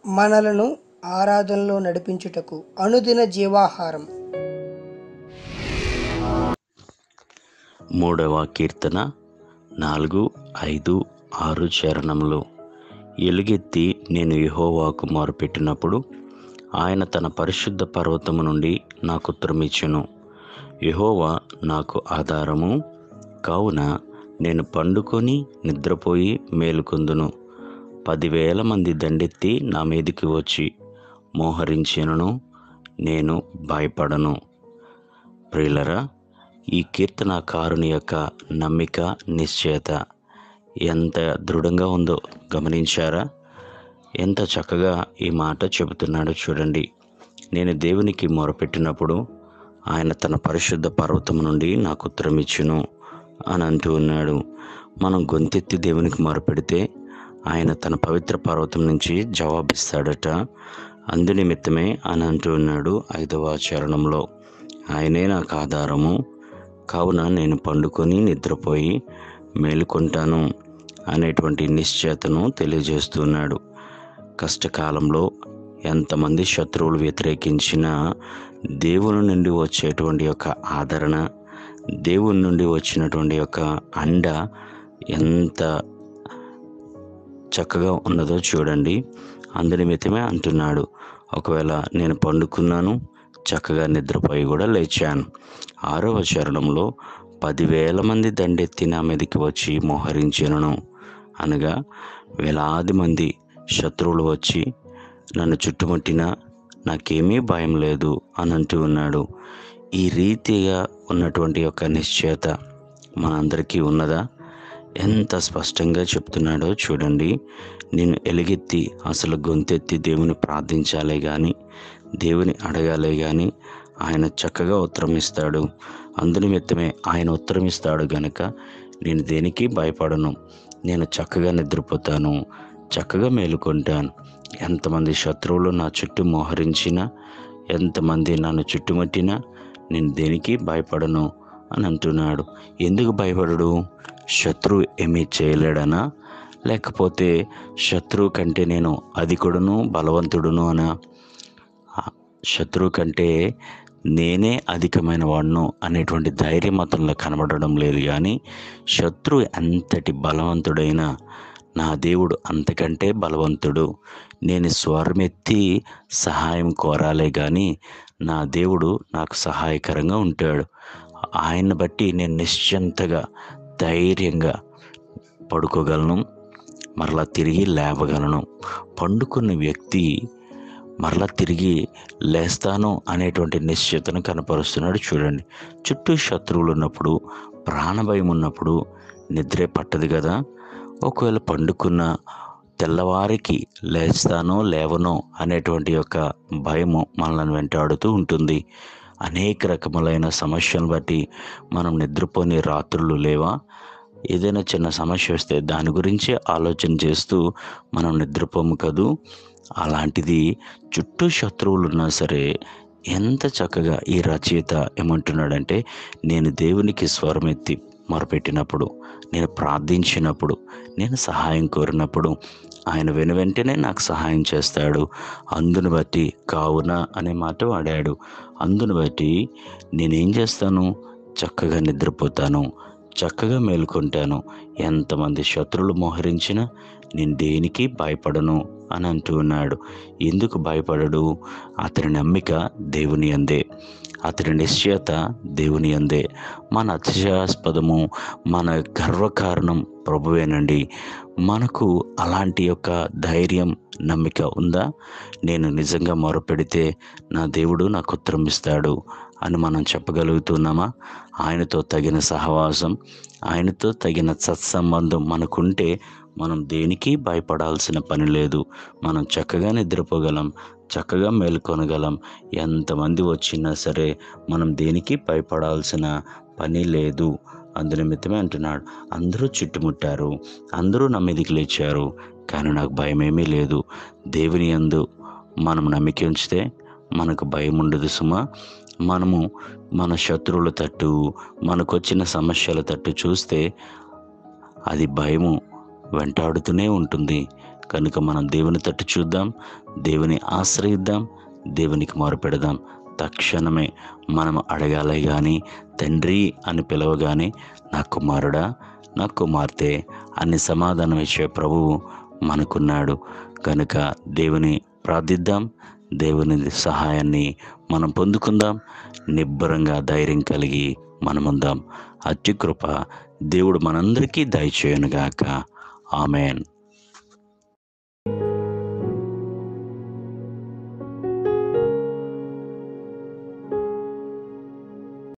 మనలను ఆరాధనలో నడిపించుటకు అనుదిన జీవాహారం మూడవ కీర్తన నాలుగు ఐదు ఆరు చరణములు ఎలుగెత్తి నేను యెహోవాకు మొరపెట్టినప్పుడు ఆయన తన పరిశుద్ధ పర్వతము నుండి నాకు ఉత్తరమిచ్చెను యెహోవా నాకు ఆధారము కావున నేను పండుకొని నిద్రపోయి మేలుకొందును పదివేల మంది దండెత్తి నా మీదికి వచ్చి మోహరించినను నేను భయపడను ప్రియులరా ఈ కీర్తనకారుని యొక్క నమ్మిక నిశ్చయత ఎంత దృఢంగా ఉందో గమనించారా ఎంత చక్కగా ఈ మాట చెబుతున్నాడో చూడండి నేను దేవునికి మొరపెట్టినప్పుడు ఆయన తన పరిశుద్ధ పర్వతం నుండి నాకు ఉత్తరం ఇచ్చును అని అంటూ ఉన్నాడు మనం గొంతెత్తి దేవునికి మొరపెడితే ఆయన తన పవిత్ర పర్వతం నుంచి జవాబిస్తాడట అందు నిమిత్తమే అని అంటూ ఉన్నాడు ఐదవ చరణంలో ఆయనే నాకు ఆధారము కావున నేను పండుకొని నిద్రపోయి మేలుకుంటాను అనేటువంటి నిశ్చయతను తెలియజేస్తున్నాడు కష్టకాలంలో ఎంతమంది శత్రువులు వ్యతిరేకించినా దేవుని నుండి వచ్చేటువంటి యొక్క ఆదరణ దేవుని నుండి వచ్చినటువంటి యొక్క అండ ఎంత చక్కగా ఉన్నదో చూడండి అందునిమిత్తమే అంటున్నాడు ఒకవేళ నేను పండుకున్నాను చక్కగా నిద్రపోయి కూడా లేచాను ఆరవ చరణంలో పదివేల మంది దండెత్తి నా మీదకి వచ్చి మోహరించినను అనగా వేలాది మంది శత్రువులు వచ్చి నన్ను చుట్టుముట్టినా నాకేమీ భయం లేదు అని అంటూ ఉన్నాడు ఈ రీతిగా ఉన్నటువంటి యొక్క నిశ్చయత మనందరికీ ఉన్నదా ఎంత స్పష్టంగా చెప్తున్నాడో చూడండి నేను ఎలుగెత్తి అసలు గొంతెత్తి దేవుని ప్రార్థించాలే కానీ దేవుని అడగాలే కానీ ఆయన చక్కగా ఉత్తరం ఇస్తాడు అందునిమిత్తమే ఆయన ఉత్తరం ఇస్తాడు గనుక నేను దేనికి భయపడను నేను చక్కగా నిద్రపోతాను చక్కగా మేలుకుంటాను ఎంతమంది శత్రువులు నా చుట్టూ మోహరించినా ఎంతమంది నన్ను చుట్టుముట్టినా నేను దేనికి భయపడను అని అంటున్నాడు ఎందుకు భయపడడు శత్రువు ఏమీ చేయలేడనా లేకపోతే శత్రువు కంటే నేను అధికుడును బలవంతుడును అనా శత్రువు కంటే నేనే అధికమైన వాడును అనేటువంటి ధైర్యం అతనిలో కనబడడం లేదు కానీ శత్రువు ఎంతటి బలవంతుడైనా నా దేవుడు అంతకంటే బలవంతుడు నేను స్వరమెత్తి సహాయం కోరాలే కానీ నా దేవుడు నాకు సహాయకరంగా ఉంటాడు ఆయన్ని బట్టి నేను నిశ్చింతగా ధైర్యంగా పడుకోగలను మరలా తిరిగి లేవగలను పండుకున్న వ్యక్తి మరలా తిరిగి లేస్తాను అనేటువంటి నిశ్చయతను కనపరుస్తున్నాడు చూడండి చుట్టూ శత్రువులు ఉన్నప్పుడు ప్రాణభయం ఉన్నప్పుడు నిద్రే పట్టదు కదా ఒకవేళ పండుకున్న తెల్లవారికి లేస్తానో లేవనో అనేటువంటి యొక్క భయము మనల్ని వెంటాడుతూ ఉంటుంది అనేక రకములైన సమస్యలను బట్టి మనం నిద్రపోని రాత్రులు లేవా ఏదైనా చిన్న సమస్య వస్తే దాని గురించి ఆలోచన చేస్తూ మనం నిద్రపోము కదూ అలాంటిది చుట్టూ శత్రువులు ఉన్నా సరే ఎంత చక్కగా ఈ రచయిత ఏమంటున్నాడంటే నేను దేవునికి స్వరమెత్తి మొరపెట్టినప్పుడు నేను ప్రార్థించినప్పుడు నేను సహాయం కోరినప్పుడు ఆయన వెను వెంటనే నాకు సహాయం చేస్తాడు అందును బట్టి కావున అనే మాట వాడాడు అందును బట్టి నేనేం చేస్తాను చక్కగా నిద్రపోతాను చక్కగా మేలుకుంటాను ఎంతమంది శత్రువులు మోహరించినా నేను దేనికి భయపడను అని అంటూ ఉన్నాడు ఎందుకు భయపడడు అతని నమ్మిక దేవుని అందే అతని నిశ్చయత దేవుని అందే మన అతిశయాస్పదము మన గర్వకారణం ప్రభువేనండి మనకు అలాంటి యొక్క ధైర్యం నమ్మిక ఉందా నేను నిజంగా మొరపెడితే నా దేవుడు నాకు ఉత్తరం ఇస్తాడు అని మనం చెప్పగలుగుతున్నామా ఆయనతో తగిన సహవాసం ఆయనతో తగిన సత్సంబంధం మనకుంటే మనం దేనికి భయపడాల్సిన పని లేదు మనం చక్కగా నిద్రపోగలం చక్కగా మేల్కొనగలం ఎంతమంది వచ్చినా సరే మనం దేనికి భయపడాల్సిన పని లేదు అందు నిమిత్తమే అంటున్నాడు అందరూ చుట్టుముట్టారు అందరూ నా మీదికి లేచారు కానీ నాకు భయమేమీ లేదు దేవుని యందు మనం నమ్మిక ఉంచితే మనకు భయం ఉండదు సుమా మనము మన శత్రువుల తట్టు మనకొచ్చిన సమస్యల తట్టు చూస్తే అది భయము వెంటాడుతూనే ఉంటుంది కనుక మనం దేవుని తట్టు చూద్దాం దేవుని ఆశ్రయిద్దాం దేవునికి మొరపెడదాం తక్షణమే మనం అడగాలి కానీ తండ్రి అని పిలవగానే నా కుమారుడా నా కుమార్తె అని సమాధానం ఇచ్చే ప్రభువు మనకున్నాడు కనుక దేవుని ప్రార్థిద్దాం దేవుని సహాయాన్ని మనం పొందుకుందాం నిబ్బరంగా ధైర్యం కలిగి మనముందాం అత్యుకృప దేవుడు మనందరికీ దయచేయనుగాక ఆమెన్